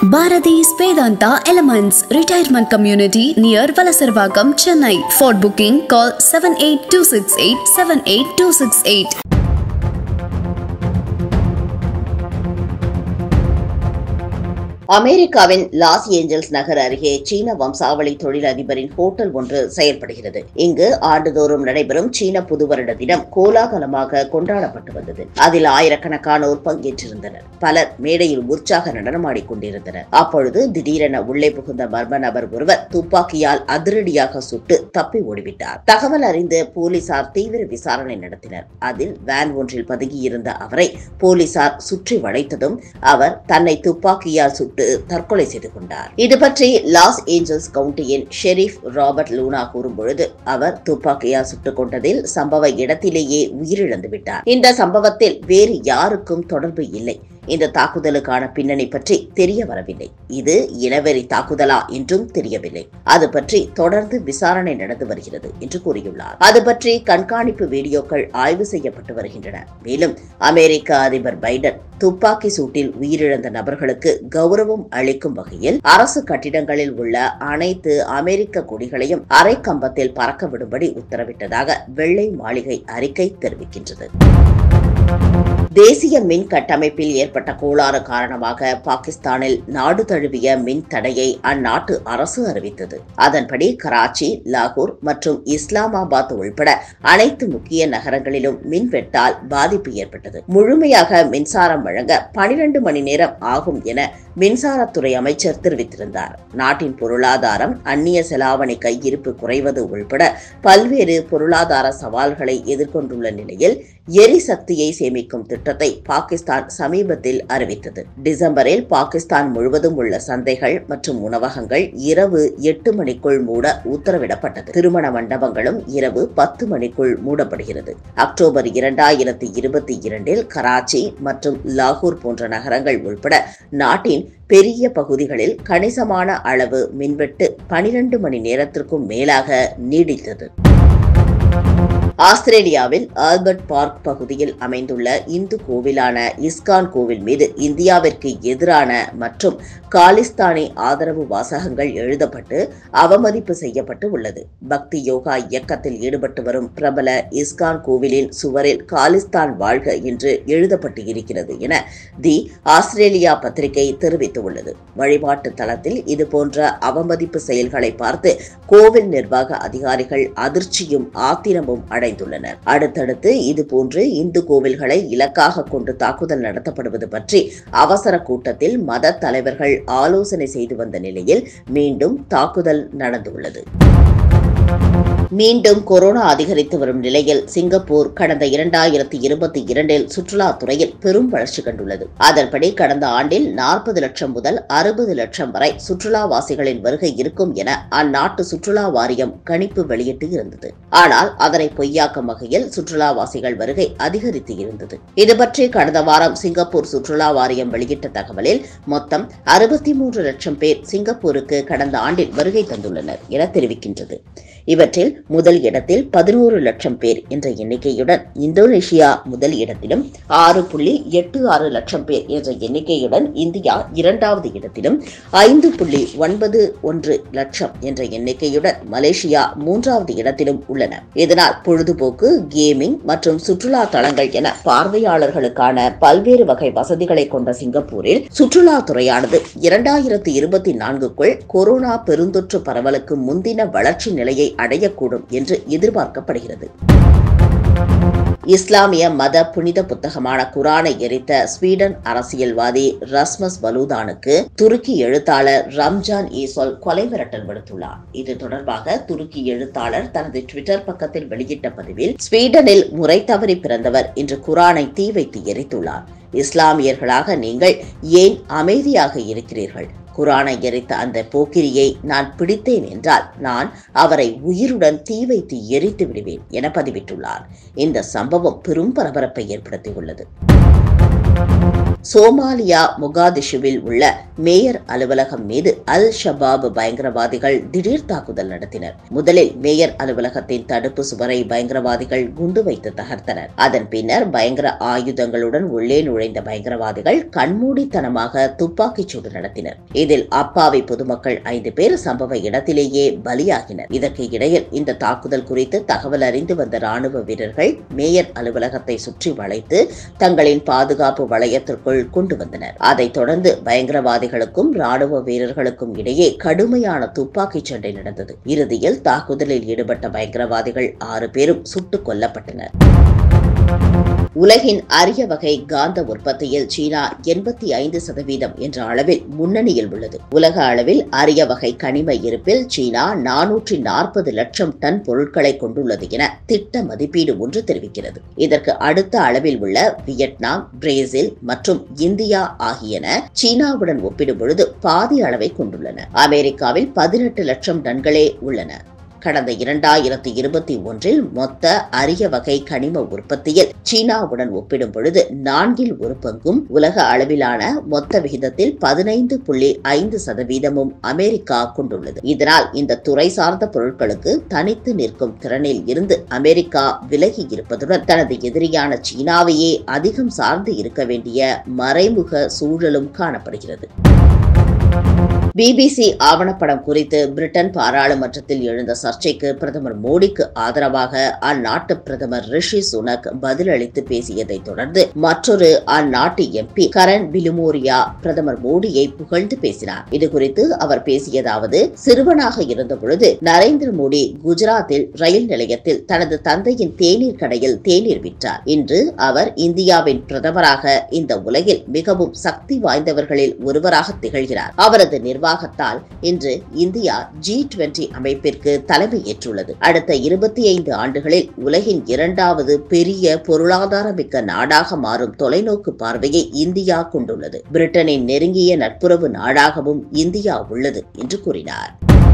Bharati's Vedanta Elements Retirement Community near Valasarvagam, Chennai. For booking, call 78268 78268. அமெரிக்காவின் Los Angeles நகர் அருகே சீன வம்சாவளி தொழிலதிபரின் hotel ஒன்று செயல்படுகிறது இங்கு ஆண்டுதோறும் நடைபெறும் சீன புது வருட தினம் கோலாகலமாக கொண்டாடப்பட்டு வந்தது அதில் ஆயிரக்கணக்கானோர் பங்கேற்றிருந்தனர் பலர் மேடையில் உற்சாக நடனமாடிக் கொண்டிருந்தனர் அப்பொழுது திடீரென உள்ளே புகுந்த மர்ம நபர் ஒருவர் துப்பாக்கியால் அதிரடியாக சுட்டு தப்பி ஓடிவிட்டார் தகவல் அறிந்து போலீசார் தீவிர விசாரணை நடத்தினர் அதில் வேன் ஒன்றில் பதுங்கியிருந்த அவரை போலீசார் சுற்றி வளைத்ததும் அவர் தன்னை துப்பாக்கியால் சுட்டு தற்கொலை செய்து கொண்டார் இது பற்றி லாஸ் ஏஞ்சல்ஸ் கவுண்டியின் ஷெரீப் ராபர்ட் லூனா கூறும்பொழுது அவர் துப்பாக்கியால் சுட்டுக் கொண்டதில் சம்பவ இடத்திலேயே உயிரிழந்து விட்டார் இந்த சம்பவத்தில் வேறு யாருக்கும் தொடர்பு இல்லை இந்த தாக்குதலுக்கான பின்னணி பற்றி தெரிய வரவில்லை இது இனவெறி தாக்குதலா என்றும் தெரியவில்லை அது பற்றி தொடர்ந்து விசாரணை நடந்து வருகிறது என்று கூறியுள்ளார் அது பற்றி கண்காணிப்பு வீடியோக்கள் ஆய்வு செய்யப்பட்டு வருகின்றன மேலும் அமெரிக்க அதிபர் பைடன் துப்பாக்கி சூட்டில் உயிரிழந்த நபர்களுக்கு கௌரவம் அளிக்கும் வகையில் அரசு கட்டிடங்களில் உள்ள அனைத்து அமெரிக்க கொடிகளையும் அரை கம்பத்தில் பறக்க விடும்படி உத்தரவிட்டதாக வெள்ளை மாளிகை அறிக்கை தெரிவிக்கின்றது தேசிய மின் கட்டமைப்பில் ஏற்பட்ட கோளாறு காரணமாக பாகிஸ்தானில் நாடு தழுவிய மின் தடையை அந்நாட்டு அரசு அறிவித்தது அதன்படி கராச்சி லாகூர் மற்றும் இஸ்லாமாபாத் உள்பட அனைத்து முக்கிய நகரங்களிலும் மின் வெட்டால் பாதிப்பு ஏற்பட்டது முழுமையாக மின்சாரம் வழங்க பனிரெண்டு மணி நேரம் ஆகும் என மின்சாரத்துறை அமைச்சர் தெரிவித்திருந்தார் நாட்டின் பொருளாதாரம் அந்நிய செலாவணி கையிருப்பு குறைவது உள்பட பல்வேறு பொருளாதார சவால்களை எதிர்கொண்டுள்ள நிலையில் எரிசக்தியை சேமிக்கும் திட்டத்தை பாகிஸ்தான் சமீபத்தில் அறிவித்தது டிசம்பரில் பாகிஸ்தான் முழுவதும் உள்ள சந்தைகள் மற்றும் உணவகங்கள் இரவு எட்டு மணிக்குள் மூட உத்தரவிடப்பட்டது திருமண மண்டபங்களும் இரவு பத்து மணிக்குள் மூடப்படுகிறது அக்டோபர் இரண்டாயிரத்தி இருபத்தி இரண்டில் கராச்சி மற்றும் லாகூர் போன்ற நகரங்கள் உள்பட நாட்டின் பெரிய பகுதிகளில் கணிசமான அளவு மின்வெட்டு பனிரெண்டு மணி நேரத்திற்கும் மேலாக நீடித்தது ஆஸ்திரேலியாவில் ஆல்பர்ட் பார்க் பகுதியில் அமைந்துள்ள இந்து கோவிலான இஸ்கான் கோவில் மீது இந்தியாவிற்கு எதிரான மற்றும் காலிஸ்தானி ஆதரவு வாசகங்கள் எழுதப்பட்டு அவமதிப்பு செய்யப்பட்டு உள்ளது பக்தி யோகா இயக்கத்தில் ஈடுபட்டு வரும் பிரபல இஸ்கான் கோவிலின் சுவரில் காலிஸ்தான் வாழ்க என்று எழுதப்பட்டு இருக்கிறது என தி ஆஸ்திரேலியா பத்திரிகை தெரிவித்துள்ளது வழிபாட்டு தளத்தில் இதுபோன்ற அவமதிப்பு செயல்களை பார்த்து கோவில் நிர்வாக அதிகாரிகள் அதிர்ச்சியும் ஆத்திரமும் அடைந்துள்ளனர் அடுத்தடுத்து இதுபோன்று இந்து கோவில்களை இலக்காக கொண்டு தாக்குதல் நடத்தப்படுவது பற்றி அவசர கூட்டத்தில் மத தலைவர்கள் ஆலோசனை செய்து வந்த நிலையில் மீண்டும் தாக்குதல் நடந்துள்ளது மீண்டும் கொரோனா அதிகரித்து வரும் நிலையில் சிங்கப்பூர் கடந்த இரண்டாயிரத்தி இருபத்தி இரண்டில் சுற்றுலாத்துறையில் பெரும் வளர்ச்சி கண்டுள்ளது அதன்படி கடந்த ஆண்டில் நாற்பது லட்சம் முதல் அறுபது லட்சம் வரை சுற்றுலாவாசிகளின் வருகை இருக்கும் என அந்நாட்டு சுற்றுலா வாரியம் கணிப்பு வெளியிட்டு இருந்தது ஆனால் அதனை பொய்யாக்கும் வகையில் சுற்றுலாவாசிகள் வருகை அதிகரித்து இருந்தது இது பற்றி கடந்த வாரம் சிங்கப்பூர் சுற்றுலா வாரியம் வெளியிட்ட தகவலில் மொத்தம் அறுபத்தி மூன்று லட்சம் பேர் சிங்கப்பூருக்கு கடந்த ஆண்டில் வருகை தந்துள்ளனர் என தெரிவிக்கின்றது இவற்றில் முதல் இடத்தில் பதினோரு லட்சம் பேர் என்ற எண்ணிக்கையுடன் இந்தோனேஷியா முதல் இடத்திலும் ஆறு புள்ளி எட்டு ஆறு லட்சம் பேர் என்ற எண்ணிக்கையுடன் இந்தியா இரண்டாவது இடத்திலும் ஐந்து புள்ளி ஒன்பது ஒன்று லட்சம் என்ற எண்ணிக்கையுடன் மலேசியா மூன்றாவது இடத்திலும் உள்ளன இதனால் பொழுதுபோக்கு கேமிங் மற்றும் சுற்றுலா தலங்கள் என பார்வையாளர்களுக்கான பல்வேறு வகை வசதிகளை கொண்ட சிங்கப்பூரில் சுற்றுலாத்துறையானது இரண்டாயிரத்தி இருபத்தி நான்குக்குள் கொரோனா பெருந்தொற்று பரவலுக்கு முந்தின வளர்ச்சி நிலையை அடையக்கூடும் என்று எதிர்பார்க்கப்படுகிறது இஸ்லாமிய மத புனித புத்தகமான குரானை எரித்த ஸ்வீடன் அரசியல்வாதி ரஸ்மஸ் பலூதானுக்கு துருக்கி எழுத்தாளர் ரம்ஜான் ஈசோல் கொலை மிரட்டல் விடுத்துள்ளார் இது தொடர்பாக துருக்கி எழுத்தாளர் தனது ட்விட்டர் பக்கத்தில் வெளியிட்ட பதிவில் ஸ்வீடனில் முறை தவறி பிறந்தவர் இன்று குரானை தீ வைத்து எரித்துள்ளார் இஸ்லாமியர்களாக நீங்கள் ஏன் அமைதியாக இருக்கிறீர்கள் குரானை எரித்த அந்த போக்கிரியை நான் பிடித்தேன் என்றால் நான் அவரை உயிருடன் தீ வைத்து எரித்து விடுவேன் என பதிவிட்டுள்ளார் இந்த சம்பவம் பெரும் பரபரப்பை ஏற்படுத்தியுள்ளது சோமாலியா முகாதிஷுவில் உள்ள மேயர் அலுவலகம் மீது அல் ஷபாப் பயங்கரவாதிகள் திடீர் தாக்குதல் நடத்தினர் முதலில் மேயர் அலுவலகத்தின் தடுப்பு சுவரை பயங்கரவாதிகள் குண்டு வைத்து தகர்த்தனர் அதன் பின்னர் பயங்கர ஆயுதங்களுடன் உள்ளே நுழைந்த பயங்கரவாதிகள் கண்மூடித்தனமாக துப்பாக்கிச் சூடு நடத்தினர் இதில் அப்பாவி பொதுமக்கள் ஐந்து பேர் சம்பவ இடத்திலேயே பலியாகினர் இதற்கு இடையில் இந்த தாக்குதல் குறித்து தகவல் அறிந்து வந்த ராணுவ வீரர்கள் மேயர் அலுவலகத்தை சுற்றி வளைத்து தங்களின் பாதுகாப்பு வளையத்திற்குள் கொண்டு வந்தனர் அதைத் தொடர்ந்து பயங்கரவாதிகளுக்கும் ராணுவ வீரர்களுக்கும் இடையே கடுமையான துப்பாக்கிச் சண்டை நடந்தது இறுதியில் தாக்குதலில் ஈடுபட்ட பயங்கரவாதிகள் ஆறு பேரும் சுட்டுக் கொல்லப்பட்டனர் உலகின் அரிய வகை காந்த உற்பத்தியில் சீனா எண்பத்தி ஐந்து சதவீதம் என்ற அளவில் முன்னணியில் உள்ளது உலக அளவில் அரிய வகை கனிம இருப்பில் சீனா நானூற்றி நாற்பது லட்சம் டன் பொருட்களை கொண்டுள்ளது என திட்ட மதிப்பீடு ஒன்று தெரிவிக்கிறது இதற்கு அடுத்த அளவில் உள்ள வியட்நாம் பிரேசில் மற்றும் இந்தியா ஆகியன சீனாவுடன் ஒப்பிடும் பொழுது பாதி அளவை கொண்டுள்ளன அமெரிக்காவில் பதினெட்டு லட்சம் டன்களே உள்ளன கடந்த இரண்டாயிரத்தி இருபத்தி ஒன்றில் மொத்த அரிய வகை கனிம உற்பத்தியில் சீனாவுடன் ஒப்பிடும் பொழுது நான்கில் ஒரு பங்கும் உலக அளவிலான மொத்த விகிதத்தில் பதினைந்து புள்ளி ஐந்து சதவீதமும் அமெரிக்கா கொண்டுள்ளது இதனால் இந்த துறை சார்ந்த பொருட்களுக்கு தனித்து நிற்கும் திறனில் இருந்து அமெரிக்கா விலகி இருப்பதுடன் தனது எதிரியான சீனாவையே அதிகம் சார்ந்து இருக்க வேண்டிய மறைமுக சூழலும் காணப்படுகிறது பிபிசி ஆவணப்படம் குறித்து பிரிட்டன் பாராளுமன்றத்தில் எழுந்த சர்ச்சைக்கு பிரதமர் மோடிக்கு ஆதரவாக அந்நாட்டு பிரதமர் ரிஷி சுனக் பதிலளித்து பேசியதை தொடர்ந்து மற்றொரு அந்நாட்டு எம்பி கரண் பிலுமோரியா பிரதமர் மோடியை புகழ்ந்து பேசினார் இதுகுறித்து அவர் பேசியதாவது சிறுவனாக இருந்தபொழுது நரேந்திர மோடி குஜராத்தில் ரயில் நிலையத்தில் தனது தந்தையின் தேநீர் கடையில் தேநீர் விற்றார் இன்று அவர் இந்தியாவின் பிரதமராக இந்த உலகில் மிகவும் சக்தி வாய்ந்தவர்களில் ஒருவராக திகழ்கிறார் அவரது நிர்வாகத்தால் இன்று இந்தியா ஜி டுவெண்டி அமைப்பிற்கு தலைமை ஏற்றுள்ளது அடுத்த இருபத்தி ஐந்து ஆண்டுகளில் உலகின் இரண்டாவது பெரிய பொருளாதாரமிக்க நாடாக மாறும் தொலைநோக்கு பார்வையை இந்தியா கொண்டுள்ளது பிரிட்டனின் நெருங்கிய நட்புறவு நாடாகவும் இந்தியா உள்ளது என்று கூறினார்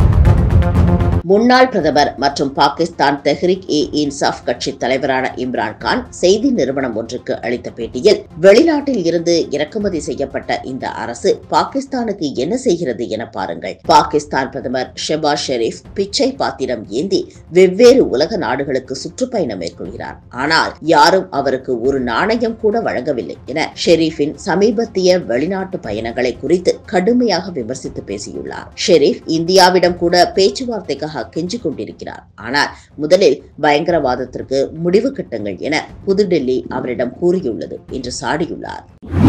முன்னாள் பிரதமர் மற்றும் பாகிஸ்தான் தெஹ்ரிக் இ இன்சாஃப் கட்சி தலைவரான இம்ரான் கான் செய்தி நிறுவனம் ஒன்றுக்கு அளித்த பேட்டியில் வெளிநாட்டில் இருந்து இறக்குமதி செய்யப்பட்ட இந்த அரசு பாகிஸ்தானுக்கு என்ன செய்கிறது என பாருங்கள் பாகிஸ்தான் பிரதமர் ஷெபாஸ் ஷெரீப் பிச்சை பாத்திரம் ஏந்தி வெவ்வேறு உலக நாடுகளுக்கு சுற்றுப்பயணம் மேற்கொள்கிறார் ஆனால் யாரும் அவருக்கு ஒரு நாணயம் கூட வழங்கவில்லை என ஷெரீஃபின் சமீபத்திய வெளிநாட்டு பயணங்களை குறித்து கடுமையாக விமர்சித்து பேசியுள்ளார் ஷெரீப் இந்தியாவிடம் கூட பேச்சுவார்த்தைக்காக கெஞ்சிக் கொண்டிருக்கிறார் ஆனால் முதலில் பயங்கரவாதத்திற்கு முடிவு கட்டுங்கள் என புதுடெல்லி அவரிடம் கூறியுள்ளது என்று சாடியுள்ளார்